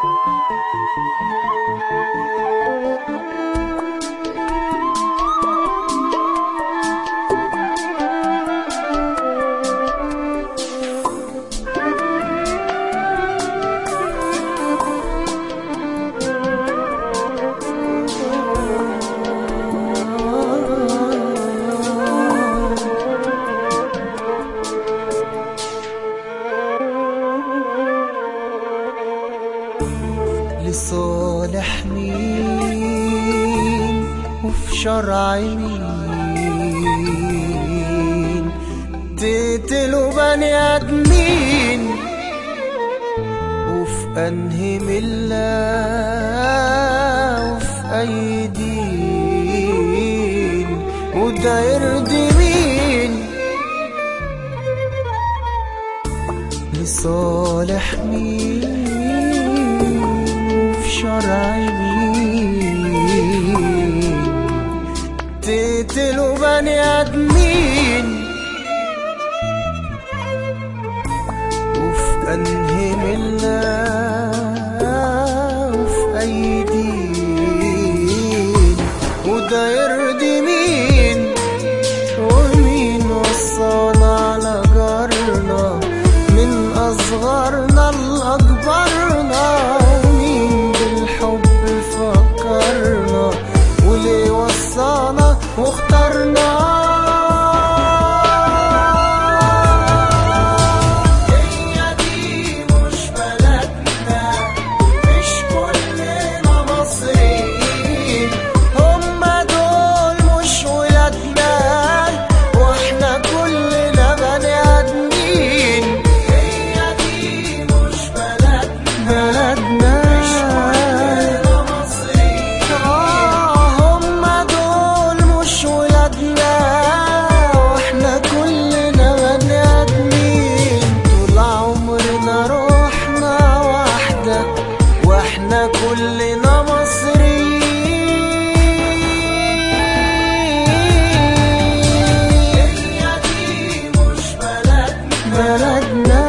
لصالح مين وفي شرع مين تقتلوا بني ادمين وفي انهي مله وفي اي دين وده يرضي مين لصالح مين وفي شرع مين تقتلوا بني ادمين وفي انهي مله وفي اي دين وده يرضي مين ومين وصانا على جارنا من أصغرنا لأكبرنا ومين بالحب فكرنا وليه وصانا واخترنا هي دي مش بلدنا مش كلنا مصريين هما دول مش ولادنا واحنا كلنا بني ادمين هي دي مش بلدنا بلدنا مش كلنا مصريين اه هما دول مش ولادنا واحنا كلنا بني ادمين طول عمرنا روحنا واحدة واحنا كلنا مصريين هي دي مش بلدنا بلدنا